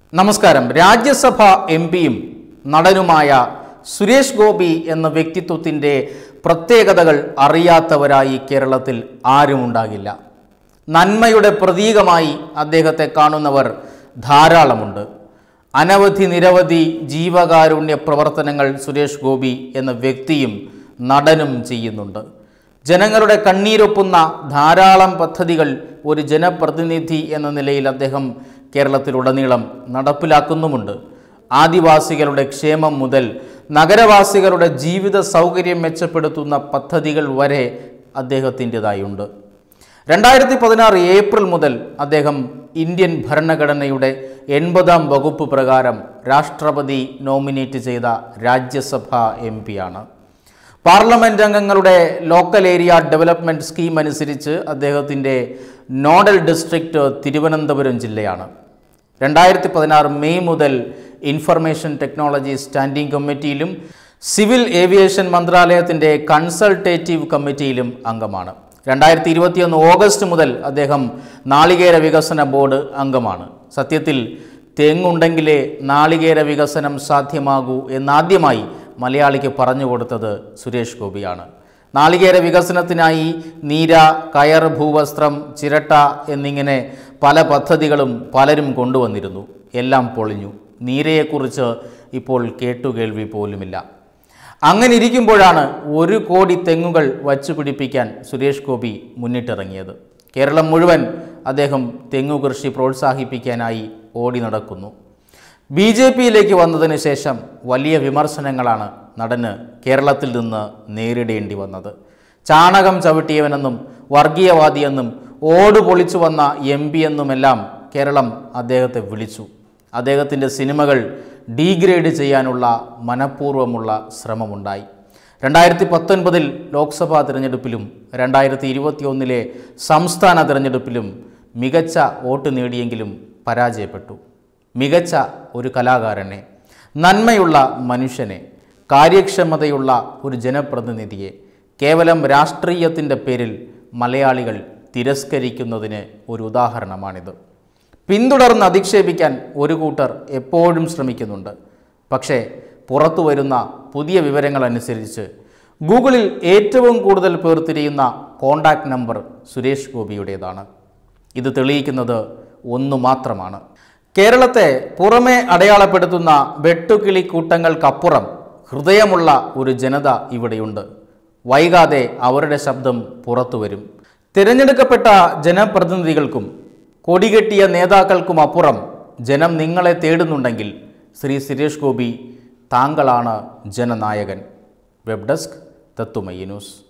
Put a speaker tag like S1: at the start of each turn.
S1: നമസ്കാരം രാജ്യസഭ എം പിയും നടനുമായ സുരേഷ് ഗോപി എന്ന വ്യക്തിത്വത്തിൻ്റെ പ്രത്യേകതകൾ അറിയാത്തവരായി കേരളത്തിൽ ആരുമുണ്ടാകില്ല നന്മയുടെ പ്രതീകമായി അദ്ദേഹത്തെ കാണുന്നവർ ധാരാളമുണ്ട് അനവധി നിരവധി ജീവകാരുണ്യ പ്രവർത്തനങ്ങൾ സുരേഷ് ഗോപി എന്ന വ്യക്തിയും നടനും ചെയ്യുന്നുണ്ട് ജനങ്ങളുടെ കണ്ണീരൊപ്പുന്ന ധാരാളം പദ്ധതികൾ ഒരു ജനപ്രതിനിധി എന്ന നിലയിൽ അദ്ദേഹം കേരളത്തിലുടനീളം നടപ്പിലാക്കുന്നുമുണ്ട് ആദിവാസികളുടെ ക്ഷേമം മുതൽ നഗരവാസികളുടെ ജീവിത സൗകര്യം മെച്ചപ്പെടുത്തുന്ന പദ്ധതികൾ വരെ അദ്ദേഹത്തിൻ്റെതായുണ്ട് രണ്ടായിരത്തി പതിനാറ് ഏപ്രിൽ മുതൽ അദ്ദേഹം ഇന്ത്യൻ ഭരണഘടനയുടെ എൺപതാം വകുപ്പ് പ്രകാരം രാഷ്ട്രപതി നോമിനേറ്റ് ചെയ്ത രാജ്യസഭ എം പിയാണ് പാർലമെൻറ്റ് അംഗങ്ങളുടെ ലോക്കൽ ഏരിയ ഡെവലപ്മെൻറ്റ് സ്കീം അനുസരിച്ച് അദ്ദേഹത്തിൻ്റെ നോഡൽ ഡിസ്ട്രിക്റ്റ് തിരുവനന്തപുരം ജില്ലയാണ് രണ്ടായിരത്തി പതിനാറ് മെയ് മുതൽ ഇൻഫർമേഷൻ ടെക്നോളജി സ്റ്റാൻഡിംഗ് കമ്മിറ്റിയിലും സിവിൽ ഏവിയേഷൻ മന്ത്രാലയത്തിൻ്റെ കൺസൾട്ടേറ്റീവ് കമ്മിറ്റിയിലും അംഗമാണ് രണ്ടായിരത്തി ഇരുപത്തിയൊന്ന് ഓഗസ്റ്റ് മുതൽ അദ്ദേഹം നാളികേര വികസന ബോർഡ് അംഗമാണ് സത്യത്തിൽ തെങ്ങുണ്ടെങ്കിലേ നാളികേര വികസനം സാധ്യമാകൂ എന്നാദ്യമായി മലയാളിക്ക് പറഞ്ഞു കൊടുത്തത് സുരേഷ് ഗോപിയാണ് നാളികേര വികസനത്തിനായി നീര കയർ ഭൂവസ്ത്രം ചിരട്ട എന്നിങ്ങനെ പല പദ്ധതികളും പലരും കൊണ്ടുവന്നിരുന്നു എല്ലാം പൊളിഞ്ഞു നീരയെക്കുറിച്ച് ഇപ്പോൾ കേട്ടുകേൾവി പോലുമില്ല അങ്ങനെ ഇരിക്കുമ്പോഴാണ് ഒരു കോടി തെങ്ങുകൾ വച്ചു പിടിപ്പിക്കാൻ സുരേഷ് ഗോപി മുന്നിട്ടിറങ്ങിയത് കേരളം മുഴുവൻ അദ്ദേഹം തെങ്ങു കൃഷി പ്രോത്സാഹിപ്പിക്കാനായി ഓടി നടക്കുന്നു ബി ജെ പിയിലേക്ക് വന്നതിന് ശേഷം വലിയ വിമർശനങ്ങളാണ് നടന് കേരളത്തിൽ നിന്ന് നേരിടേണ്ടി വന്നത് ചാണകം ചവിട്ടിയവനെന്നും വർഗീയവാദിയെന്നും ഓട് പൊളിച്ചു വന്ന എം പി എന്നുമെല്ലാം കേരളം അദ്ദേഹത്തെ വിളിച്ചു അദ്ദേഹത്തിൻ്റെ സിനിമകൾ ഡീഗ്രേഡ് ചെയ്യാനുള്ള മനഃപൂർവ്വമുള്ള ശ്രമമുണ്ടായി രണ്ടായിരത്തി പത്തൊൻപതിൽ ലോക്സഭാ തിരഞ്ഞെടുപ്പിലും രണ്ടായിരത്തി ഇരുപത്തിയൊന്നിലെ സംസ്ഥാന തിരഞ്ഞെടുപ്പിലും മികച്ച വോട്ട് നേടിയെങ്കിലും പരാജയപ്പെട്ടു മികച്ച ഒരു കലാകാരനെ നന്മയുള്ള മനുഷ്യനെ കാര്യക്ഷമതയുള്ള ഒരു ജനപ്രതിനിധിയെ കേവലം രാഷ്ട്രീയത്തിൻ്റെ പേരിൽ മലയാളികൾ തിരസ്കരിക്കുന്നതിന് ഒരു ഉദാഹരണമാണിത് പിന്തുടർന്ന് അധിക്ഷേപിക്കാൻ ഒരു കൂട്ടർ എപ്പോഴും ശ്രമിക്കുന്നുണ്ട് പക്ഷേ പുറത്തു വരുന്ന പുതിയ വിവരങ്ങൾ അനുസരിച്ച് ഗൂഗിളിൽ ഏറ്റവും കൂടുതൽ പേർ തിരിയുന്ന കോണ്ടാക്ട് നമ്പർ സുരേഷ് ഗോപിയുടേതാണ് ഇത് തെളിയിക്കുന്നത് ഒന്നു മാത്രമാണ് കേരളത്തെ പുറമെ അടയാളപ്പെടുത്തുന്ന വെട്ടുകിളി കൂട്ടങ്ങൾക്കപ്പുറം ഹൃദയമുള്ള ഒരു ജനത ഇവിടെയുണ്ട് വൈകാതെ അവരുടെ ശബ്ദം പുറത്തു വരും തിരഞ്ഞെടുക്കപ്പെട്ട ജനപ്രതിനിധികൾക്കും കൊടികെട്ടിയ നേതാക്കൾക്കും അപ്പുറം ജനം നിങ്ങളെ തേടുന്നുണ്ടെങ്കിൽ ശ്രീ സുരേഷ് ഗോപി താങ്കളാണ് ജനനായകൻ വെബ് ഡെസ്ക് തത്തുമയി ന്യൂസ്